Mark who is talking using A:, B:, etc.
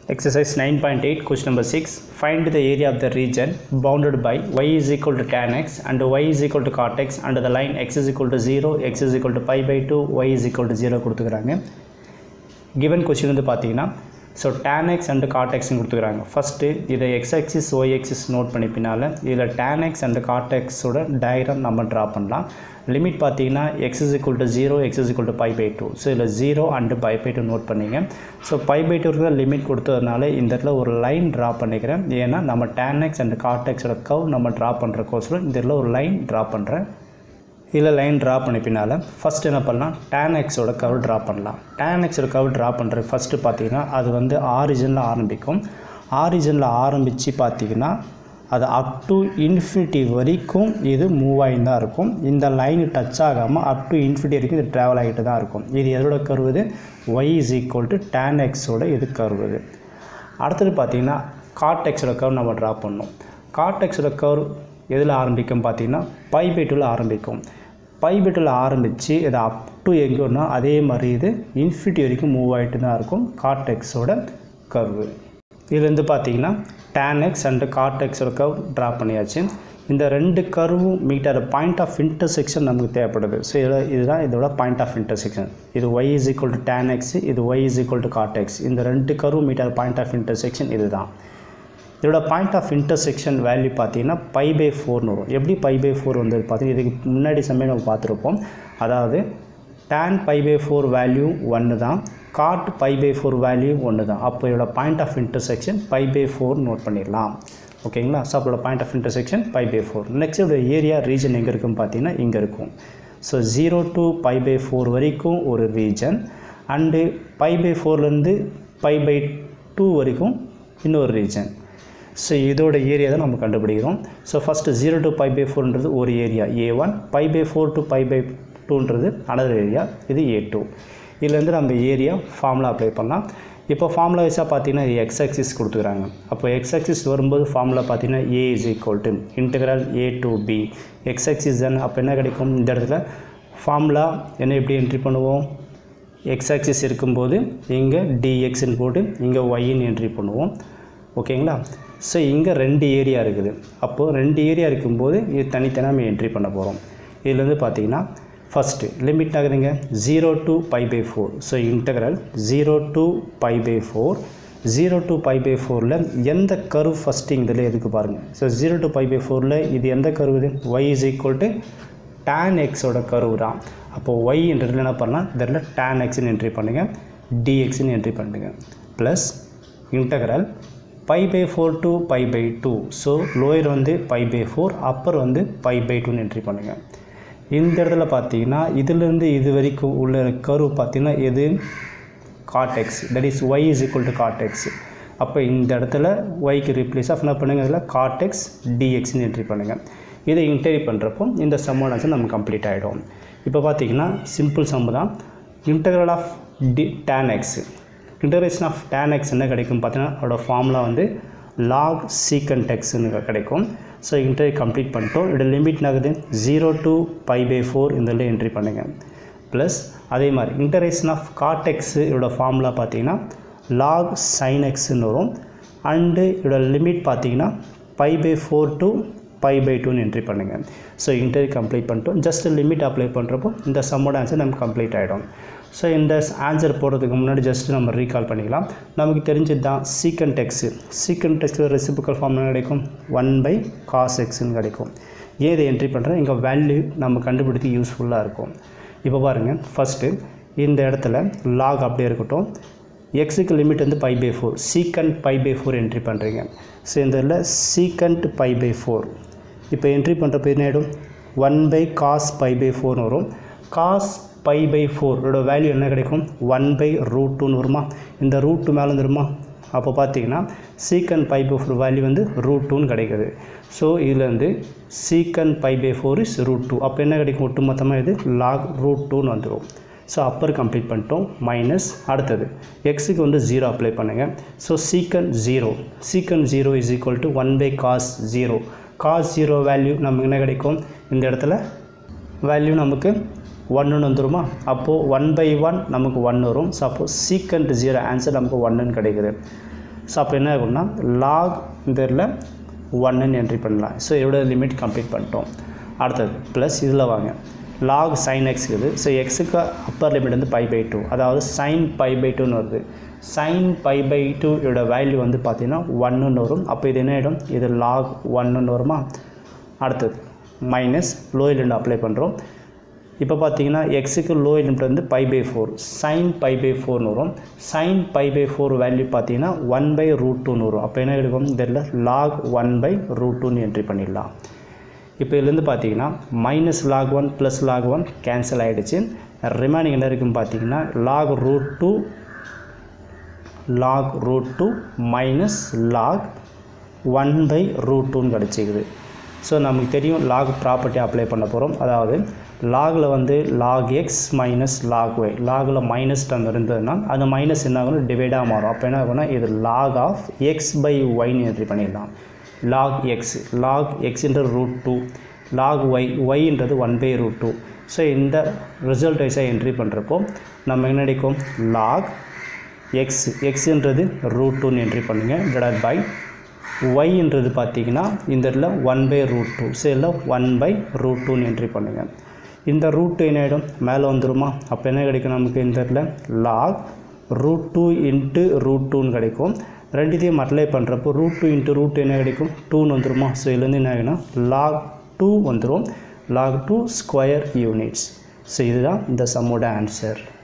A: Exercise 9.8, question number 6. Find the area of the region bounded by y is equal to tan x and y is equal to cot x and the line x is equal to 0, x is equal to pi by 2, y is equal to 0 கொடுத்துக்கிறாங்க given question வந்து பார்த்தீங்கன்னா so tan x and cot x கொடுத்துக்கிறாங்க first இதை x axis y axis note பண்ணி பின்னால் இதில் tan x and cot x ஓட diagram நம்ம ட்ரா பண்ணலாம் லிமிட் பார்த்தீங்கன்னா x is equal to zero x is equal to pi by two so இதில் zero and pi by two note பண்ணிங்க so pi by two இருக்கிற limit கொடுத்ததுனால இந்த இடத்துல ஒரு லைன் ட்ரா பண்ணிக்கிறேன் ஏன்னா நம்ம tan x and cot x ஓட கவ் நம்ம ட்ரா பண்ணுற கோர்ஸில் இந்த இடத்துல ஒரு லைன் ட்ரா பண்ணுறேன் இதில் லைன் ட்ரா பண்ணி பின்னால் ஃபஸ்ட் என்ன பண்ணலாம் tan x ஓட கர்வ் ட்ரா பண்ணலாம் tan x ஓட கர்வ் ட்ரா பண்ணுறது ஃபஸ்ட்டு பார்த்தீங்கன்னா அது வந்து ஆரிஜினில் ஆரம்பிக்கும் ஆரிஜினில் ஆரம்பித்து பார்த்தீங்கன்னா அது அப் டு இன்ஃபினிட்டி வரைக்கும் இது மூவ் ஆகி தான் இருக்கும் இந்த லைன் டச் ஆகாமல் அப் டு இன்ஃபினிட்டி வரைக்கும் இது ட்ராவல் ஆகிட்டு தான் இருக்கும் இது எதோட கர்வ் இது y is equal to tan எக்ஸோட இது கர்வ் இது அடுத்தது பார்த்தீங்கன்னா காட் எக்ஸோட கர்வ் நம்ம ட்ரா பண்ணோம் காட் எக்ஸோட கர்வ் எதில் ஆரம்பிக்கும் பார்த்தீங்கன்னா பை பை டூவில் ஆரம்பிக்கும் பை பை டூவில் ஆரம்பித்து இது அப் டு எங்கன்னா அதே மாதிரி இது இன்ஃபினிட்டி வரைக்கும் மூவ் ஆகிட்டு தான் இருக்கும் காட் எக்ஸோட கர்வு இதுலேருந்து பார்த்தீங்கன்னா tan x and cot x ஓட கர்வ் ட்ரா பண்ணியாச்சு இந்த ரெண்டு கர்வும் மீட் ஆகிற பாயிண்ட் ஆஃப் இன்டர்செக்ஷன் நமக்கு தேவைப்படுது ஸோ இதில் இதுதான் இதோட பாயிண்ட் ஆஃப் இன்டர்செக்ஷன் இது y is equal to tan x இது y is equal to cot x இந்த ரெண்டு கர்வும் மீட் ஆகிற பாயிண்ட் ஆஃப் இன்டர்செக்ஷன் இதுதான் இதோட பாயிண்ட் ஆஃப் இன்டர்செக்ஷன் வேல்யூ பார்த்தீங்கன்னா பை பை ஃபோர்னு வரும் எப்படி பை பை ஃபோர் வந்து பார்த்தீங்கன்னா இதுக்கு முன்னாடி சமயம் நம்ம பார்த்துருப்போம் அதாவது tan pi by four value ஒன்று தான் cot pi by four value ஒன்று தான் அப்போ இதோட point of intersection pi by four note பண்ணிடலாம் ஓகேங்களா ஸோ அப்போட point of intersection pi by four next இதோட ஏரியா ரீஜன் எங்கே இருக்குன்னு பார்த்தீங்கன்னா இங்கே இருக்கும் so zero to pi by four வரைக்கும் ஒரு ரீஜன் அண்டு பை பை ஃபோர்லேருந்து பை பை டூ வரைக்கும் இன்னொரு ரீஜன் ஸோ இதோட ஏரியா தான் நம்ம கண்டுபிடிக்கிறோம் so first zero to pi by ஃபோர்ன்றது ஒரு area A one pi by four to pi by டூன்றது அனதர் ஏரியா இது ஏ டூ இதுலேருந்து நம்ம ஏரியா ஃபார்முலா அப்ளை பண்ணலாம் இப்போ ஃபார்முலா வைஸாக பார்த்தீங்கன்னா இது எக்ஸ் ஆக்சிஸ் கொடுத்துக்கிறாங்க அப்போ எக்ஸ் ஆக்சிஸ் வரும்போது ஃபார்முலா பார்த்தீங்கன்னா A is equal to integral a to b x axis தானே அப்போ என்ன கிடைக்கும் இந்த இடத்துல ஃபார்முலா என்ன எப்படி என்ட்ரி பண்ணுவோம் எக்ஸ் ஆக்சிஸ் இருக்கும்போது இங்கே டிஎக்ஸ்ன்னு போட்டு இங்கே ஒய்ன்னு என்ட்ரி பண்ணுவோம் ஓகேங்களா ஸோ இங்கே ரெண்டு ஏரியா இருக்குது அப்போது ரெண்டு ஏரியா இருக்கும்போது இது தனித்தனியாக நம்ம என்ட்ரி பண்ண போகிறோம் இதுலேருந்து பார்த்தீங்கன்னா ஃபஸ்ட்டு லிமிட் ஆகுதுங்க zero to pi by four so integral zero to pi by four zero to pi by ஃபோரில் எந்த கர்வ் ஃபஸ்ட்டு இதில் இருக்குது பாருங்கள் so zero to pi by ஃபோரில் இது எந்த கர்வ் இது y is equal to tan எக்ஸோட கர்வ் தான் அப்போது ஒய்ன்றதுல என்ன பண்ணலாம் இதில் டேன் எக்ஸ்னு என்ட்ரி பண்ணுங்கள் டிஎக்ஸ்னு என்ட்ரி பண்ணுங்க plus integral pi by four to pi by two so lower வந்து பை பை ஃபோர் அப்பர் வந்து பை பை டூன்னு என்ட்ரி பண்ணுங்கள் இந்த இடத்துல பார்த்தீங்கன்னா இதுலேருந்து இது வரைக்கும் உள்ள கர்வ் பார்த்தீங்கன்னா எது cot x that is y is equal to cot x அப்போ இந்த இடத்துல ஒய்க்கு ரீப்ளேஸ் ஆஃப் என்ன பண்ணுங்கள் இதில் காட்டெக்ஸ் டிஎக்ஸ்னு என்ட்ரி பண்ணுங்கள் இதை இன்டரி பண்ணுறப்போ இந்த சம்மோட ஆன்சர் நம்ம கம்ப்ளீட் ஆகிடும் இப்போ பார்த்தீங்கன்னா சிம்பிள் சம்மு தான் integral of the tan x integration of tan x என்ன கிடைக்கும் பார்த்தீங்கன்னா அதோட ஃபார்முலா வந்து லாக் சீக்கண்ட் எக்ஸ்னு கிடைக்கும் ஸோ இன்டர்வியூ கம்ப்ளீட் பண்ணிட்டோம் இதோட லிமிட் ஆகுது zero to pi by four இதில் என்ட்ரி பண்ணுங்கள் ப்ளஸ் அதே மாதிரி இன்டரேஷன் ஆஃப் காட்டெக்ஸு இதோட ஃபார்முலா பார்த்தீங்கன்னா லாக் சைன் எக்ஸ்ன்னு வரும் அண்டு இதோட லிமிட் பார்த்தீங்கன்னா pi by four to pi by டூன்னு என்ட்ரி பண்ணுங்கள் ஸோ இன்டர்வியூ கம்ப்ளீட் பண்ணிட்டோம் ஜஸ்ட் லிமிட் அப்ளை பண்ணுறப்போ இந்த சம்மோட ஆன்சர் நமக்கு கம்ப்ளீட் ஆகிடும் ஸோ இந்த ஆன்சர் போடுறதுக்கு முன்னாடி ஜஸ்ட் நம்ம ரீகால் பண்ணிக்கலாம் நமக்கு தெரிஞ்சது தான் சீக்கண்ட் எக்ஸு சீக்கண்ட் எக்ஸில் ரெசிபிக்கல் ஃபார்ம் என்ன கிடைக்கும் ஒன் பை காஸ் எக்ஸ்ன்னு கிடைக்கும் ஏன் இதை என்ட்ரி பண்ணுறேன் இங்கே வேல்யூ நம்ம கண்டுபிடிக்க யூஸ்ஃபுல்லாக இருக்கும் இப்போ பாருங்கள் ஃபஸ்ட்டு இந்த இடத்துல லாக் அப்படியே இருக்கட்டும் எக்ஸுக்கு லிமிட் வந்து pi by four secant pi by four entry பண்ணுறீங்க ஸோ இந்த இதில் சீக்கண்ட் பை பை ஃபோர் இப்போ என்ட்ரி பண்ணுறப்ப என்ன ஆகிடும் one by cos pi by ஃபோர்னு வரும் காஸ் பை பை ஃபோரோட வேல்யூ என்ன கிடைக்கும் ஒன் பை ரூட் டூன்னு வருமா இந்த ரூட் டூ மேலே வந்துருமா அப்போ பார்த்தீங்கன்னா secant pi by four value வந்து ரூட் டூன்னு கிடைக்குது ஸோ இதுலேருந்து secant pi by four is root two அப்போ என்ன கிடைக்கும் ஒட்டு மொத்தமாக இது லாக் ரூட் டூன்னு வந்துடும் ஸோ அப்பர் கம்ப்ளீட் பண்ணிட்டோம் மைனஸ் அடுத்தது எக்ஸுக்கு வந்து ஜீரோ அப்ளை பண்ணுங்கள் so secant zero secant zero is equal to one by cos zero cos zero value நமக்கு என்ன கிடைக்கும் இந்த இடத்துல வேல்யூ நமக்கு ஒன்றுன்னு வந்துருமா அப்போது ஒன் பை ஒன் நமக்கு ஒன் வரும் ஸோ அப்போது சீக்கண்ட் ஜீரோ ஆன்சர் நமக்கு ஒன்றுன்னு கிடைக்குது ஸோ அப்போ என்ன ஆகும்னா லாக் இந்த இதில் ஒன்னுன்னு என்ட்ரி பண்ணலாம் ஸோ இதோட லிமிட் கம்ப்ளீட் பண்ணிட்டோம் அடுத்தது ப்ளஸ் இதில் வாங்க லாக் சைன் எக்ஸ் இருக்குது ஸோ எக்ஸுக்கு அப்பர் லிமிட் வந்து பை பை டூ அதாவது சைன் பை பை டூன்னு வருது சைன் பை பை டூ இதோட வேல்யூ வந்து பார்த்தீங்கன்னா ஒன்றுன்னு வரும் அப்போ இது என்ன ஆகிடும் இது லாக் ஒன்றுன்னு வருமா அடுத்தது மைனஸ் லோ லிமிட் அப்ளை பண்ணுறோம் இப்போ பார்த்தீங்கன்னா எக்ஸுக்கு லோ லிமிட் வந்து pi by four sine pi by ஃபோர்னு வரும் sine pi by four value பார்த்தீங்கன்னா ஒன் பை ரூட் டூன்னு வரும் அப்போ என்ன கிடைக்கும் இதில் லாக் ஒன் பை ரூட் டூன்னு என்ட்ரி பண்ணிடலாம் இப்போ இதுலேருந்து பார்த்தீங்கன்னா minus log one plus log one cancel ஆகிடுச்சு ரிமைனிங் என்ன இருக்குன்னு பார்த்தீங்கன்னா log root two log root two minus log one by root டூன்னு கிடச்சிக்குது ஸோ நமக்கு தெரியும் லாக் ப்ராப்பர்ட்டி அப்ளை பண்ண போகிறோம் அதாவது லாகில் வந்து log x minus log y லாகில் மைனஸ் டம் இருந்ததுன்னா அந்த மைனஸ் என்ன ஆகணும் டிவைடாக மாறும் அப்போ என்ன ஆகும்னா இது லாக் ஆஃப் எக்ஸ் பை ஒய்னு என்ட்ரி பண்ணிடலாம் லாக் எக்ஸ் லாக் எக்ஸ்ன்றது ரூட் டூ லாக் ஒய் ஒய்ன்றது one by root two so இந்த ரிசல்ட் வைஸாக என்ட்ரி பண்ணுறப்போ நம்ம என்ன கிடைக்கும் லாக் எக்ஸ் எக்ஸுன்றது ரூட் டூன்னு என்ட்ரி பண்ணுங்கள் டிவைட் பை ஒய்ன்றது பார்த்தீங்கன்னா இந்த இடத்துல one by root two so இதில் ஒன் பை ரூட் டூன்னு என்ட்ரி பண்ணுங்கள் இந்த ரூட் என்ன ஆகிடும் மேலே வந்துருமா அப்போ என்ன கிடைக்கும் நமக்கு இந்த இடத்துல log root two into root டூன்னு கிடைக்கும் ரெண்டுத்தையும் அப்ளை பண்ணுறப்போ ரூட் டூ இன்ட்டு ரூட் என்ன கிடைக்கும் டூன்னு வந்துருமா ஸோ இதுலேருந்து என்ன ஆகிடும் லாக் டூ வந்துடும் log two square units so இதுதான் இந்த சம்மோட ஆன்சர்